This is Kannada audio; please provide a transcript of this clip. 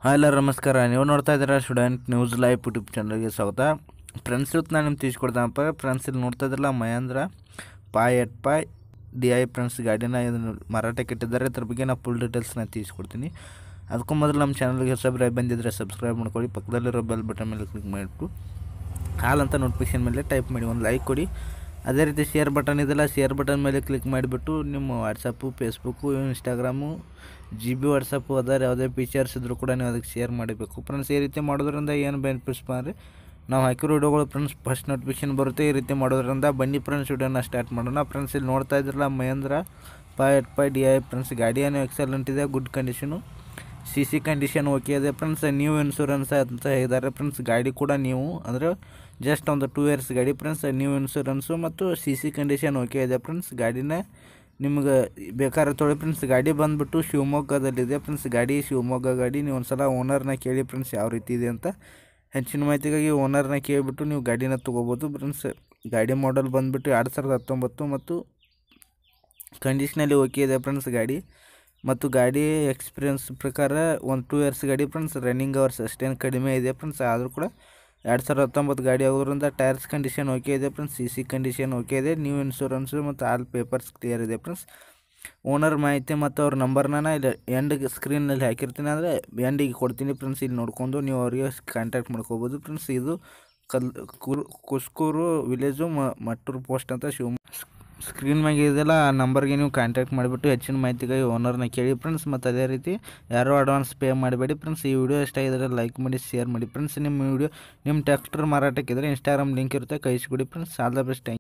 ಹಾಯ್ ಎಲ್ಲರೂ ನಮಸ್ಕಾರ ನೀವು ನೋಡ್ತಾ ಇದ್ದೀರಾ ಸ್ಟೂಡೆಂಟ್ ನ್ಯೂಸ್ ಲೈವ್ ಯೂಟ್ಯೂಬ್ ಚಾನಲ್ಗೆ ಸ್ವಾಗತ ಫ್ರೆಂಡ್ಸ್ ಇವತ್ತು ನಾನು ನಿಮ್ಗೆ ತಿಳಿಸ್ಕೊಡ್ತಾನಪ್ಪ ಫ್ರೆಂಡ್ಸ್ ಇಲ್ಲಿ ನೋಡ್ತಾ ಇದ್ರಲ್ಲ Mahindra five eight five D I friends ಗಾಡಿನ ಇದನ್ನು ಮಾರಾಟಕ್ಕೆ ಇಟ್ಟಿದ್ದಾರೆ ಅದ್ರ ಬಗ್ಗೆ ನಾನು ಫುಲ್ ಡೀಟೇಲ್ಸ್ನ ತಿಳಿಸ್ಕೊಡ್ತೀನಿ ಅದಕ್ಕೂ ಮೊದಲು ನಮ್ಮ ಚಾನಲ್ಗೆ ಸಬ್ಸ್ಕ್ರೈಬ್ ಬಂದಿದ್ದರೆ ಸಬ್ಸ್ಕ್ರೈಬ್ ಮಾಡ್ಕೊಳ್ಳಿ ಪಕ್ಕದಲ್ಲಿರೋ ಬೆಲ್ ಬಟನ್ ಮೇಲೆ ಕ್ಲಿಕ್ ಮಾಡಿಬಿಟ್ಟು ಹಾಲಂತ ನೋಟಿಫಿಕೇಶನ್ ಮೇಲೆ ಟೈಪ್ ಮಾಡಿ ಒಂದು ಲೈಕ್ ಕೊಡಿ ಅದೇ ರೀತಿ ಶೇರ್ ಬಟನ್ ಇದೆಲ್ಲ ಶೇರ್ ಬಟನ್ ಮೇಲೆ ಕ್ಲಿಕ್ ಮಾಡಿಬಿಟ್ಟು ನಿಮ್ಮ WhatsApp Facebook Instagram G B WhatsApp ಅದರ ಯಾವುದೇ ಫೀಚರ್ಸ್ ಇದ್ದರೂ ಕೂಡ ನೀವು ಅದಕ್ಕೆ ಶೇರ್ ಮಾಡಬೇಕು ಫ್ರೆಂಡ್ಸ್ ಈ ರೀತಿ ಮಾಡೋದ್ರಿಂದ ಏನು ಬೆನಿಫಿಟ್ಸ್ ಅಂದರೆ ನಾವು ಹಾಕಿರೋ ವಿಡಿಯೋಗಳು ಫ್ರೆಂಡ್ಸ್ ಫಸ್ಟ್ ನೋಟಿಫಿಕೇಶನ್ ಬರುತ್ತೆ ಈ ರೀತಿ ಮಾಡೋದ್ರಿಂದ ಬನ್ನಿ ಫ್ರೆಂಡ್ಸ್ ವಿಡಿಯೋನ ಸ್ಟಾರ್ಟ್ ಮಾಡೋಣ ಫ್ರೆಂಡ್ಸ್ ಇಲ್ಲಿ ನೋಡ್ತಾ ಇದ್ರಲ್ಲ Mahindra five eight five D I friends ಗಾಡಿಯನ್ನು ಎಕ್ಸಲೆಂಟ್ ಇದೆ good condition C C condition okay ಇದೆ ಫ್ರೆಂಡ್ಸ್ ನ್ಯೂ ಇನ್ಶೂರೆನ್ಸ್ ಅಂತ ಹೇಳಿದ್ದಾರೆ ಫ್ರೆಂಡ್ಸ್ ಗಾಡಿ ಕೂಡ ನೀವು ಅಂದರೆ ಜಸ್ಟ್ ಒಂದು ಟೂ ಇಯರ್ಸ್ ಗಾಡಿ ಫ್ರೆಂಡ್ಸ್ ನ್ಯೂ ಇನ್ಶೂರೆನ್ಸು ಮತ್ತು ಸಿ ಸಿ ಕಂಡೀಷನ್ ಓಕೆ ಇದೆ ಫ್ರೆಂಡ್ಸ್ ಗಾಡಿನ ನಿಮ್ಗೆ ಬೇಕಾದ್ರೆ ತೊಳಿ ಫ್ರೆಂಡ್ಸ್ ಗಾಡಿ ಬಂದುಬಿಟ್ಟು ಶಿವಮೊಗ್ಗದಲ್ಲಿದೆ ಫ್ರೆಂಡ್ಸ್ ಗಾಡಿ ಶಿವಮೊಗ್ಗ ಗಾಡಿ ನೀವು ಒಂದು ಸಲ ಓನರ್ನ ಕೇಳಿ ಫ್ರೆಂಡ್ಸ್ ಯಾವ ರೀತಿ ಇದೆ ಅಂತ ಹೆಚ್ಚಿನ ಮಾಹಿತಿಗಾಗಿ ಓನರ್ನ ಕೇಳಿಬಿಟ್ಟು ನೀವು ಗಾಡಿನ ತೊಗೋಬೋದು ಫ್ರೆಂಡ್ಸ್ ಗಾಡಿ ಮಾಡಲ್ ಬಂದುಬಿಟ್ಟು ಎರಡು ಸಾವಿರದ ಹತ್ತೊಂಬತ್ತು ಮತ್ತು ಕಂಡೀಷ್ನಲ್ಲಿ ಓಕೆ ಇದೆ ಫ್ರೆಂಡ್ಸ್ ಗಾಡಿ ಮತ್ತು ಗಾಡಿ ಎಕ್ಸ್ಪೀರಿಯನ್ಸ್ ಪ್ರಕಾರ ಒಂದು ಟೂ ಇಯರ್ಸ್ ಗಾಡಿ ಫ್ರೆಂಡ್ಸ್ ರನ್ನಿಂಗ್ ಅವರ್ಸ್ ಅಷ್ಟೇನು ಕಡಿಮೆ ಇದೆ ಫ್ರೆಂಡ್ಸ್ ಆದರೂ ಕೂಡ ಎರಡು ಸಾವಿರದ ಹತ್ತೊಂಬತ್ತು ಗಾಡಿ ಆಗೋದ್ರಿಂದ ಟೈರ್ಸ್ ಕಂಡೀಷನ್ ಓಕೆ ಇದೆ friends C C condition okay ಇದೆ ನ್ಯೂ ಇನ್ಶೂರೆನ್ಸು ಮತ್ತು ಆಲ್ ಪೇಪರ್ಸ್ ಕ್ಲಿಯರ್ ಇದೆ ಫ್ರೆಂಡ್ಸ್ ಓನರ್ ಮಾಹಿತಿ ಮತ್ತು ಅವ್ರ ನಂಬರ್ನ ಇಲ್ಲಿ ಎಂಡಿಗೆ ಸ್ಕ್ರೀನಲ್ಲಿ ಹಾಕಿರ್ತೀನಿ ಅಂದರೆ ಎಂಡಿಗೆ ಕೊಡ್ತೀನಿ ಫ್ರೆಂಡ್ಸ್ ಇಲ್ಲಿ ನೋಡ್ಕೊಂಡು ನೀವು ಅವರಿಗೆ ಕಾಂಟ್ಯಾಕ್ಟ್ ಮಾಡ್ಕೋಬೋದು ಫ್ರೆಂಡ್ಸ್ ಇದು ಕಲ್ ಕುರ್ ಕುಸ್ಕೂರು ವಿಲೇಜು ಮಟ್ಟೂರು ಪೋಸ್ಟ್ ಅಂತ ಶಿವಮೊಗ್ಗ ಸ್ಕ್ರೀನ್ ಮ್ಯಾಗೆ ಇದೆಲ್ಲ ಆ ನಂಬರ್ಗೆ ನೀವು ಕಾಂಟ್ಯಾಕ್ಟ್ ಮಾಡಿಬಿಟ್ಟು ಹೆಚ್ಚಿನ ಮಾಹಿತಿಗಾಗಿ ಓನರ್ನ ಕೇಳಿ ಫ್ರೆಂಡ್ಸ್ ಮತ್ತು ಅದೇ ರೀತಿ ಯಾರೂ ಅಡ್ವಾನ್ಸ್ ಪೇ ಮಾಡಬೇಡಿ ಫ್ರೆಂಡ್ಸ್ ಈ ವಿಡಿಯೋ ಇಷ್ಟ ಆಗಿದ್ರೆ ಲೈಕ್ ಮಾಡಿ ಶೇರ್ ಮಾಡಿ ಫ್ರೆಂಡ್ಸ್ ನಿಮ್ಮ ವಿಡಿಯೋ ನಿಮ್ಮ ಟ್ಯಾಕ್ಟರ್ ಮಾರಾಟಕ್ಕಿದ್ರೆ ಇನ್ಸ್ಟಾಗ್ರಾಮ್ ಲಿಂಕ್ ಇರುತ್ತೆ ಕಳಿಸ್ಕೊಡಿ ಫ್ರೆಂಡ್ಸ್ ಆಲ್ ದ ಬೆಸ್ಟ್